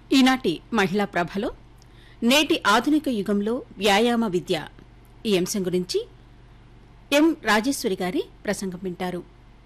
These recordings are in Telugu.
ఈనాటి మహిళా ప్రభలో నేటి ఆధునిక యుగంలో వ్యాయామ విద్య ఈ అంశం గురించి ఎం రాజేశ్వరి గారి ప్రసంగం వింటారు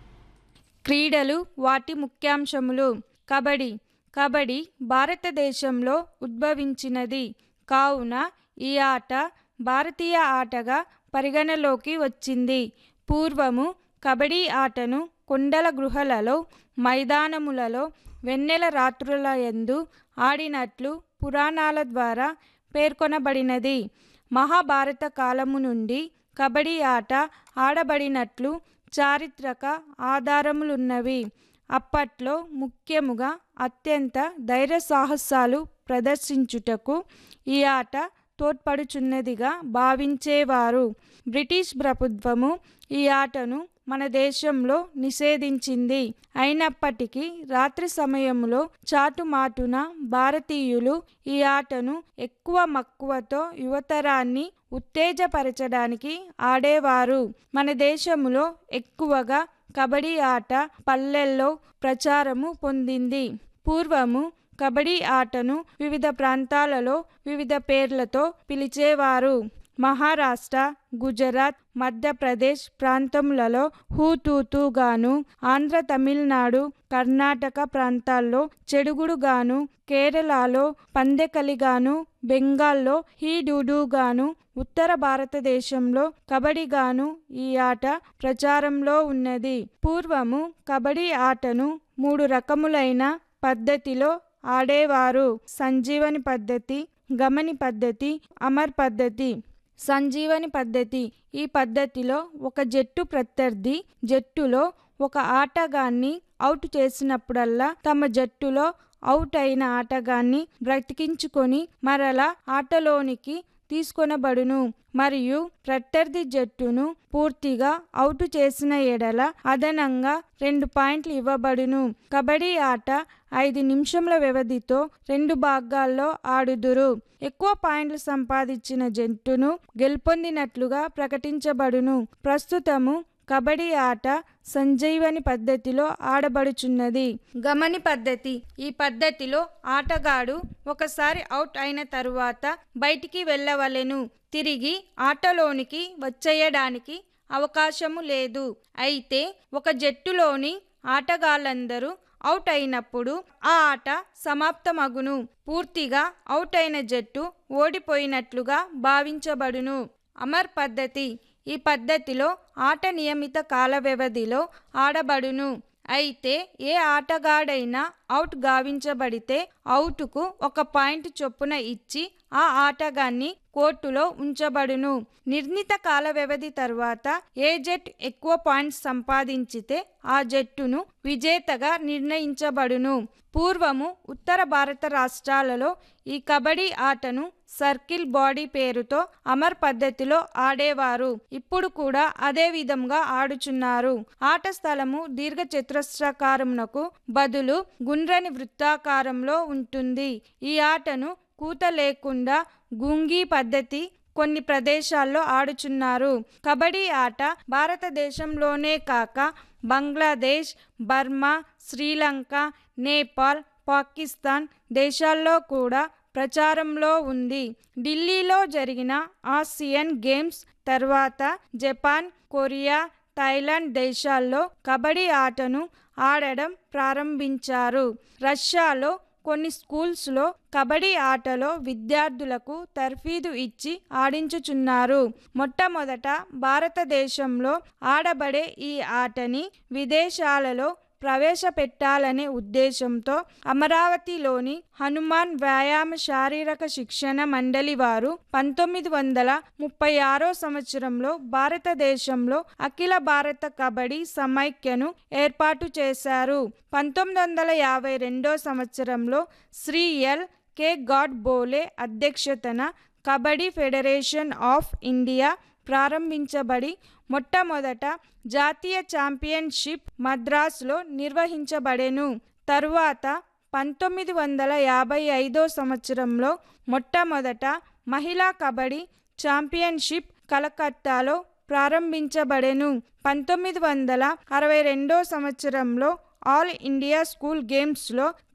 క్రీడలు వాటి ముఖ్యాంశములు కబడ్డీ కబడ్డీ భారతదేశంలో ఉద్భవించినది కావున ఈ ఆట భారతీయ ఆటగా పరిగణలోకి వచ్చింది పూర్వము కబడ్డీ ఆటను కొండల గృహలలో మైదానములలో వెన్నెల రాత్రుల యందు ఆడినట్లు పురాణాల ద్వారా పేర్కొనబడినది మహాభారత కాలము నుండి కబడ్డీ ఆట ఆడబడినట్లు చారిత్రక ఆధారములున్నవి అప్పట్లో ముఖ్యముగా అత్యంత ధైర్య సాహసాలు ప్రదర్శించుటకు ఈ ఆట తోడ్పడుచున్నదిగా భావించేవారు బ్రిటిష్ ప్రభుత్వము ఈ ఆటను మన దేశంలో నిషేధించింది అయినప్పటికీ రాత్రి సమయంలో చాటుమాటున భారతీయులు ఈ ఆటను ఎక్కువ మక్కువతో యువతరాన్ని ఉత్తేజపరచడానికి ఆడేవారు మన దేశంలో ఎక్కువగా కబడ్డీ ఆట పల్లెల్లో ప్రచారము పొందింది పూర్వము కబడ్డీ ఆటను వివిధ ప్రాంతాలలో వివిధ పేర్లతో పిలిచేవారు మహారాష్ట్ర గుజరాత్ మధ్యప్రదేశ్ ప్రాంతములలో హూతూతుగాను ఆంధ్ర తమిళనాడు కర్ణాటక ప్రాంతాల్లో చెడుగుడుగాను కేరళలో పందెకలిగాను బెంగాల్లో హీడూడుగాను ఉత్తర భారతదేశంలో కబడ్డీగాను ఈ ఆట ప్రచారంలో ఉన్నది పూర్వము కబడ్డీ ఆటను మూడు రకములైన పద్ధతిలో ఆడేవారు సంజీవని పద్ధతి గమని పద్ధతి అమర్ పద్ధతి సంజీవని పద్ధతి ఈ పద్ధతిలో ఒక జట్టు ప్రత్యర్థి జట్టులో ఒక ఆటగాన్ని అవుట్ చేసినప్పుడల్లా తమ జట్టులో అవుట్ అయిన ఆటగాన్ని బ్రతికించుకొని మరలా ఆటలోనికి తీసుకొనబడును మరియు ప్రత్యర్థి జట్టును పూర్తిగా అవుట్ చేసిన ఎడల అదనంగా రెండు పాయింట్లు ఇవ్వబడును కబడ్డీ ఆట ఐదు నిమిషముల వ్యవధితో రెండు భాగాల్లో ఆడుదురు ఎక్కువ పాయింట్లు సంపాదించిన జట్టును గెలుపొందినట్లుగా ప్రకటించబడును ప్రస్తుతము కబడ్డీ ఆట సంజీవని పద్ధతిలో ఆడబడుచున్నది గమని పద్ధతి ఈ పద్ధతిలో ఆటగాడు ఒకసారి అవుట్ అయిన తరువాత బయటికి వెళ్ళవలెను తిరిగి ఆటలోనికి వచ్చేయడానికి అవకాశము లేదు అయితే ఒక జట్టులోని ఆటగాళ్ళందరూ అవుట్ అయినప్పుడు ఆ ఆట సమాప్తమగును పూర్తిగా అవుట్ అయిన జట్టు ఓడిపోయినట్లుగా భావించబడును అమర్ పద్ధతి ఈ పద్ధతిలో ఆట నియమిత కాల వ్యవధిలో ఆడబడును అయితే ఏ ఆటగాడైనా అవుట్ గావించబడితే అవుటుకు ఒక పాయింట్ చొప్పున ఇచ్చి ఆ ఆటగాన్ని కోర్టులో ఉంచబడును నిర్ణీత కాల వ్యవధి తర్వాత ఏ జట్టు ఎక్కువ పాయింట్స్ సంపాదించితే ఆ జట్టును విజేతగా నిర్ణయించబడును పూర్వము ఉత్తర భారత రాష్ట్రాలలో ఈ కబడ్డీ ఆటను సర్కిల్ బాడీ పేరుతో అమర్ పద్ధతిలో ఆడేవారు ఇప్పుడు కూడా అదే విధంగా ఆడుచున్నారు ఆట స్థలము దీర్ఘ చతురస్రాకారమునకు బదులు గుండ్రని వృత్తాకారంలో ఉంటుంది ఈ ఆటను కూత లేకుండా గుంగి పద్ధతి కొన్ని ప్రదేశాల్లో ఆడుచున్నారు కబడ్డీ ఆట భారతదేశంలోనే కాక బంగ్లాదేశ్ బర్మా శ్రీలంక నేపాల్ పాకిస్తాన్ దేశాల్లో కూడా ప్రచారంలో ఉంది ఢిల్లీలో జరిగిన ఆసియన్ గేమ్స్ తర్వాత జపాన్ కొరియా థాయిలాండ్ దేశాల్లో కబడ్డీ ఆటను ఆడడం ప్రారంభించారు రష్యాలో కొన్ని స్కూల్స్లో కబడ్డీ ఆటలో విద్యార్థులకు తర్ఫీదు ఇచ్చి ఆడించుచున్నారు మొట్టమొదట భారతదేశంలో ఆడబడే ఈ ఆటని విదేశాలలో ప్రవేశపెట్టాలనే ఉద్దేశంతో అమరావతిలోని హనుమాన్ వ్యాయామ శారీరక శిక్షణ మండలి వారు పంతొమ్మిది వందల ముప్పై ఆరో సంవత్సరంలో భారతదేశంలో అఖిల భారత కబడ్డీ సమైక్యను ఏర్పాటు చేశారు పంతొమ్మిది వందల యాభై రెండో సంవత్సరంలో Shri L K Godbole అధ్యక్షతన కబడ్డీ ఫెడరేషన్ ఆఫ్ ఇండియా ప్రారంభించబడి మొట్టమొదట జాతీయ ఛాంపియన్షిప్ మద్రాసులో నిర్వహించబడెను తరువాత పంతొమ్మిది వందల యాభై ఐదో సంవత్సరంలో మొట్టమొదట మహిళా కబడ్డీ ఛాంపియన్షిప్ కలకత్తాలో ప్రారంభించబడెను పంతొమ్మిది వందల అరవై రెండో సంవత్సరంలో ఆల్ ఇండియా స్కూల్ గేమ్స్లో